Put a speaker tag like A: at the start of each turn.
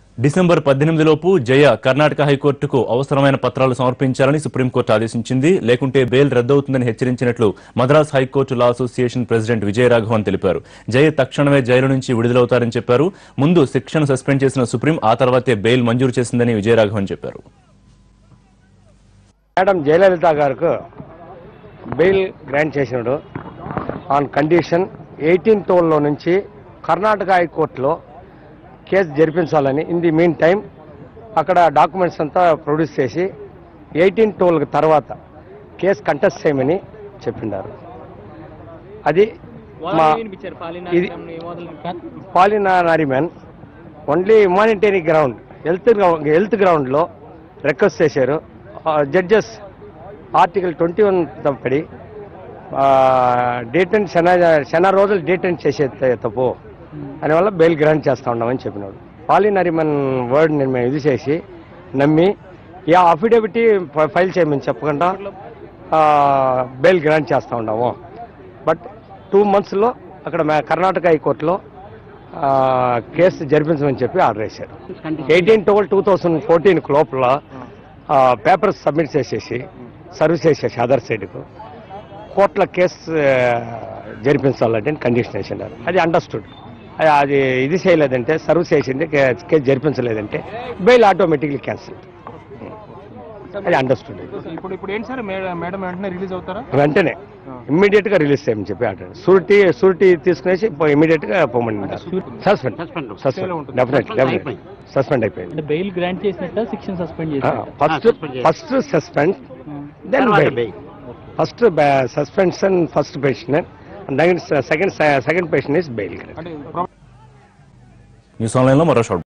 A: December పద్దెనిమిదిలోపు జయ కర్ణాటక హైకోర్టుకు అవసరమైన పత్రాలు సమర్పించాలని సుప్రీంకోర్టు ఆదేశించింది లేకుంటే బెయిల్ రద్దవుతుందని హెచ్చరించినట్లు Madras high court law association president Vijayaraghavan తెలిపారు జయ తక్షణమే జైలు నుంచి విడుదలవుతారని చెప్పారు ముందు శిక్షను సస్పెండ్ చేసిన సుప్రీం ఆ తర్వాతే బెయిల్ మంజూరు చేసిందని విజయరాఘవన్ చెప్పారు
B: మేడం జయలలిత గారికి బెయిల్ గ్రాంట్ చేసినాడు ఆన్ కండిషన్ ఎయిటీన్ టోల్లో నుంచి కర్ణాటక హైకోర్టులో కేసు జరిపించాలని ఇన్ ది మీన్ టైం అక్కడ డాక్యుమెంట్స్ అంతా ప్రొడ్యూస్ చేసి ఎయిటీన్ టోల్ తర్వాత కేసు కంటెస్ట్ చేయమని చెప్పిండారు అది మా ఇది పాలినా Nariman only humanitarian ground health health గ్రౌండ్లో రిక్వెస్ట్ చేశారు జడ్జెస్ ఆర్టికల్ ట్వంటీ వన్ తప్పడి డేటెంట్ శన శన రోజులు డేటెంట్ చేసే త- తప్పు దానివల్ల బెయిల్ గ్రాంట్ చేస్తా ఉన్నామని చెప్పినాడు పాలినరిమన్ వర్డ్ నేను మేము ఇది చేసి నమ్మి ఈ అఫిడవిట్ ఫైల్ చేయమని చెప్పకుండా బెయిల్ గ్రాంట్ చేస్తా ఉన్నాము బట్ టూ మంత్స్లో అక్కడ మా కర్ణాటక హైకోర్టులో ఆ, కేసు జరిపించమని చెప్పి ఆర్డర్ వేశారు eighteen twelve two thousand fourteen లోపల పేపర్స్ సబ్మిట్ చేసేసి సర్వీస్ చేసేసి అదర్ సైడ్కు కోర్టులో కేసు ఆ, జరిపించాలంటే కండిషన్ వేసినారు అది అండర్స్టూడ్ అది ఇది చేయలేదంటే సర్వీస్ చేసింది కే- కేసు జరిపించలేదంటే బెయిల్ ఆటోమేటిక్లీ క్యాన్సిల్ అది అండర్స్టూడ్
C: ఇప్పుడు ఇప్పుడు ఏంటి సార్ మేడం మేడం వెంటనే రిలీజ్ అవుతారా
B: వెంటనే ఇమ్మీడియట్ గా రిలీజ్ చేయమని చెప్పి ఆర్డర్ సూరిటీ సూరిటీ తీసుకునేసి ఇమ్మీడియట్ గా పోమని suspend suspend definite definite suspend అయిపోయింది
D: అంటే బెయిల్ గ్రాంట్ చేసినట్ట శిక్షణ సస్పెండ్ చేసినట్ట
B: first first suspend then bail first suspension first patient second second patient is bail
C: అంటే
A: న్యూస్ ఆన్లైన్లో మరో షాట్